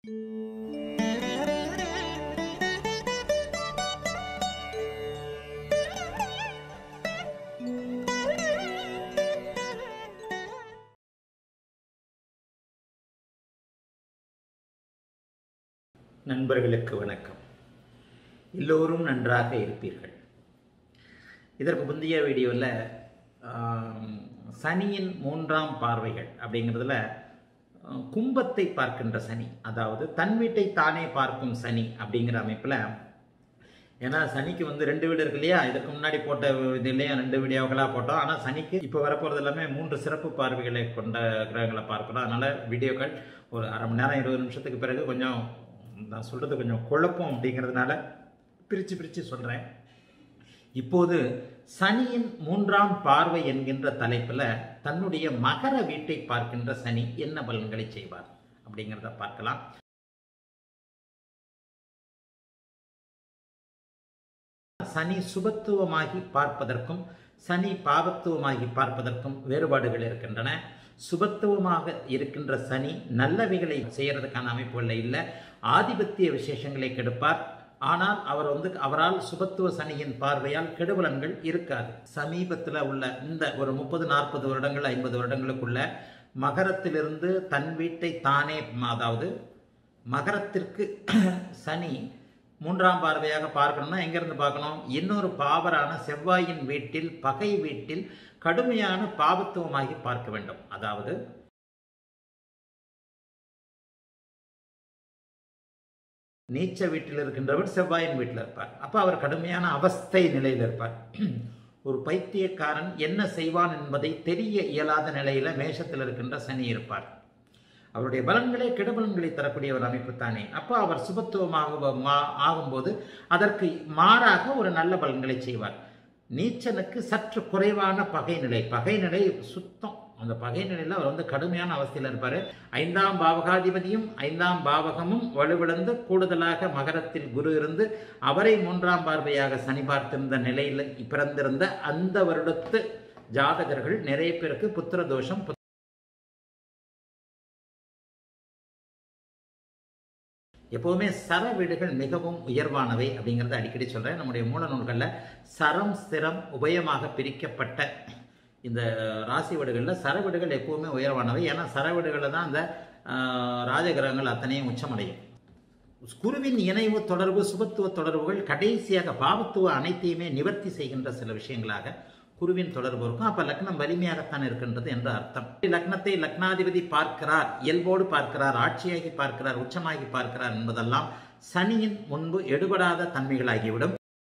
நண்பர்களுக்கு வணக்கம் எல்லோரும் நன்றாக இருப்பீர்கள் இதற்கு முந்தைய வீடியோவில் சனியின் மூன்றாம் பார்வைகள் அப்படிங்கிறதுல ஆஹ், கும்பத்தை பார்க்கின்ற சனி அதாவது தன் வீட்டை தானே பார்க்கும் சனி அப்படிங்கிற அமைப்பில் ஏன்னா சனிக்கு வந்து ரெண்டு வீடு இருக்கு இல்லையா இதுக்கு முன்னாடி போட்ட இதுலேயே ரெண்டு வீடியோக்களாக போட்டோம் ஆனால் சனிக்கு இப்போ வரப்போகிறது எல்லாமே மூன்று சிறப்பு பார்வைகளை கொண்ட கிரகங்களை பார்க்கிறோம் அதனால் வீடியோக்கள் ஒரு அரை மணி நேரம் இருபது நிமிஷத்துக்கு பிறகு கொஞ்சம் நான் சொல்கிறது கொஞ்சம் குழப்பம் அப்படிங்கிறதுனால பிரித்து பிரித்து சொல்கிறேன் இப்போது சனியின் மூன்றாம் பார்வை என்கின்ற தலைப்பில் தன்னுடைய மகர வீட்டை பார்க்கின்ற சனி என்ன பலன்களை செய்வார் அப்படிங்கிறத பார்க்கலாம் சனி சுபத்துவமாகி பார்ப்பதற்கும் சனி பாவத்துவமாகி பார்ப்பதற்கும் வேறுபாடுகள் இருக்கின்றன சுபத்துவமாக இருக்கின்ற சனி நல்லவைகளை செய்யறதுக்கான அமைப்புகளில் இல்லை ஆதிபத்திய விசேஷங்களை கெடுப்பார் ஆனால் அவர் வந்து அவரால் சுபத்துவ சனியின் பார்வையால் கெடுபலன்கள் இருக்காது சமீபத்தில் உள்ள இந்த ஒரு முப்பது நாற்பது வருடங்கள் ஐம்பது வருடங்களுக்குள்ள மகரத்திலிருந்து தன் வீட்டை தானே அதாவது மகரத்திற்கு சனி மூன்றாம் பார்வையாக பார்க்கணும்னா எங்கிருந்து பார்க்கணும் இன்னொரு பாவரான செவ்வாயின் வீட்டில் பகை வீட்டில் கடுமையான பாவத்துவமாகி பார்க்க வேண்டும் அதாவது நீச்ச வீட்டில் இருக்கின்றவர் செவ்வாயின் வீட்டில் இருப்பார் அப்போ அவர் கடுமையான அவஸ்தை நிலையில் இருப்பார் ஒரு பைத்தியக்காரன் என்ன செய்வான் என்பதை தெரிய இயலாத நிலையில மேஷத்தில் இருக்கின்ற சனி இருப்பார் அவருடைய பலன்களே கெடுபலன்களை தரக்கூடிய ஒரு அமைப்பு தானே அப்போ அவர் சுபத்துவமாக மா- ஆகும்போது அதற்கு மாறாக ஒரு நல்ல பலன்களை செய்வார் நீச்சனுக்கு சற்று குறைவான பகை நிலை பகை நிலை சுத்தம் அந்த பகை நிலையில் அவர் வந்து கடுமையான அவஸ்தையில் இருப்பார் ஐந்தாம் பாவகாதிபதியும் ஐந்தாம் பாவகமும் வலுவிழந்து கூடுதலாக மகரத்தில் குரு இருந்து அவரை மூன்றாம் பார்வையாக சனி பார்த்திருந்த நிலையில் பிறந்திருந்த அந்த வருடத்து ஜாதகர்கள் நிறைய பேருக்கு புத்திர தோஷம் எப்போவுமே சர வீடுகள் மிகவும் உயர்வானவை அப்படிங்கிறத அடிக்கடி சொல்கிறேன் நம்முடைய மூல நூல்களில் சரம் ஸ்திரம் உபயமாக பிரிக்கப்பட்ட இந்த ராசி வீடுகளில் சர வீடுகள் எப்போவுமே உயர்வானவை ஏன்னா சர வீடுகளில் தான் அந்த ஆஹ், ராஜகிரகங்கள் அத்தனையும் உச்சமடையும் குருவின் இணைவு தொடர்பு சுபத்துவ தொடர்புகள் கடைசியாக பாவத்துவ அனைத்தையுமே நிவர்த்தி செய்கின்ற சில விஷயங்களாக குருவின் தொடர்பு இருக்கும் அப்ப லக்னம் வலிமையாகத்தான் இருக்கின்றது என்ற அர்த்தம் லக்னத்தை லக்னாதிபதி பார்க்கிறார் இயல்போடு பார்க்கிறார் ஆட்சியாகி பார்க்கிறார் உச்சமாகி பார்க்கிறார் என்பதெல்லாம் சனியின் முன்பு எடுபடாத தன்மைகளாகிவிடும்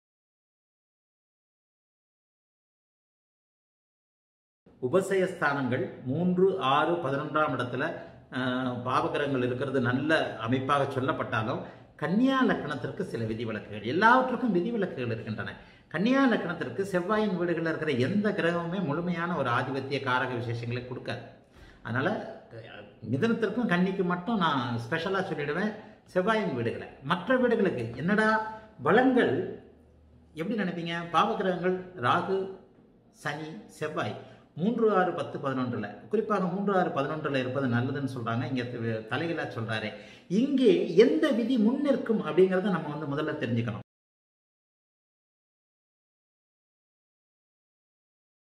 உபசயஸ்தானங்கள் மூன்று ஆறு பதினொன்றாம் இடத்துல ஆஹ், பாவகிரகங்கள் இருக்கிறது நல்ல அமைப்பாக சொல்லப்பட்டாலும் கன்னியா லக்னத்திற்கு சில விதிவிலக்குகள் எல்லாவற்றுக்கும் விதிவிலக்குகள் இருக்கின்றன கன்னியா லக்னத்திற்கு செவ்வாயின் வீடுகளில் இருக்கிற எந்த கிரகமுமே முழுமையான ஒரு ஆதிபத்திய காரக விசேஷங்களை கொடுக்காது அதனால அஹ், மிதுனத்திற்கும் கன்னிக்கு மட்டும் நான் ஸ்பெஷலாக சொல்லிடுவேன் செவ்வாயின் வீடுகளை மற்ற வீடுகளுக்கு என்னடா பலங்கள் எப்படி நினைப்பீங்க பாவகிரகங்கள் ராகு சனி செவ்வாய் மூன்று ஆறு பத்து பதினொன்றில் குறிப்பாக மூன்று ஆறு பதினொன்றில் இருப்பது நல்லதுன்னு சொல்கிறாங்க இங்கே தலைகளாக சொல்கிறாரு இங்கே எந்த விதி முன்னிற்கும் அப்படிங்கிறத நம்ம வந்து முதல்ல தெரிஞ்சுக்கணும்